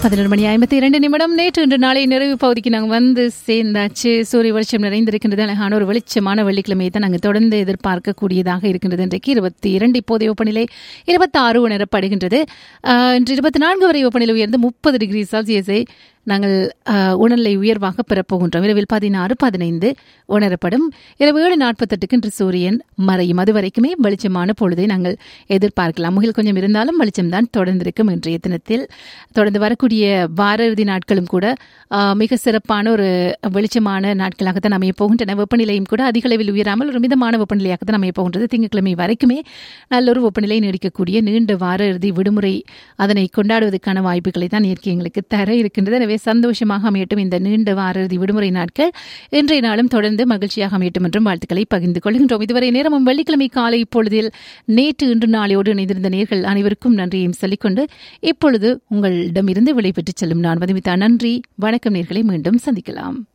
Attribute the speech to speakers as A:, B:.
A: பதினொரு மணி ஐம்பத்தி இரண்டு நிமிடம் நேற்று இன்று நாளை நிறைவு பகுதிக்கு நாங்கள் வந்து சேர்ந்தாச்சு சூரிய வெளிச்சம் நிறைந்திருக்கின்றது அழகான ஒரு வெளிச்சமான வெள்ளிக்கிழமையை தான் நாங்கள் தொடர்ந்து எதிர்பார்க்கக்கூடியதாக இருக்கின்றது இன்றைக்கு இருபத்தி இரண்டு இப்போதைய வெப்பநிலை இருபத்தி ஆறு உணரப்படுகின்றது ஆஹ், இன்று இருபத்தி நான்கு வரை வெப்பநிலை உயர்ந்து முப்பது டிகிரி செல்சியஸை நாங்கள் ஆஹ், உணர்நிலை உயர்வாக பெறப்போகின்றோம் இரவில் பதினாறு பதினைந்து உணரப்படும் இரவு ஏழு நாற்பத்தெட்டுக்கு இன்று சூரியன் மறையும் அது வரைக்குமே வெளிச்சமான பொழுதை நாங்கள் எதிர்பார்க்கலாம் முகில் கொஞ்சம் இருந்தாலும் வெளிச்சம்தான் தொடர்ந்திருக்கும் இன்றைய தினத்தில் தொடர்ந்து வரக்கூடிய வார இறுதி நாட்களும் கூட ஆஹ், மிக சிறப்பான ஒரு வெளிச்சமான நாட்களாகத்தான் அமைய போகின்றன வெப்பநிலையும் கூட அதிக அளவில் உயராமல் ஒரு மிதமான வெப்பநிலையாகத்தான் அமைய போகின்றது திங்கட்கிழமை வரைக்குமே நல்ல ஒரு வெப்பநிலை நீடிக்கக்கூடிய நீண்ட வார இறுதி விடுமுறை அதனை கொண்டாடுவதற்கான வாய்ப்புகளை தான் இயற்கை எங்களுக்கு தர இருக்கின்றது எனவே சந்தோஷமாக அமையட்டும் இந்த நீண்ட வார இறுதி விடுமுறை நாட்கள் இன்றைய நாளும் தொடர்ந்து மகிழ்ச்சியாக அமையட்டும் என்றும் வாழ்த்துக்களை பகிர்ந்து கொள்கின்றோம் இதுவரை நேரமும் வெள்ளிக்கிழமை காலை இப்பொழுதில் நேற்று இன்று நாளையோடு இணைந்திருந்த நேர்கள் அனைவருக்கும் நன்றியையும் சொல்லிக்கொண்டு இப்பொழுது உங்களிடமிருந்து விடைபெற்றுச் செல்லும் நான் மதுமிதா நன்றி வணக்கம் நேர்களை மீண்டும் சந்திக்கலாம்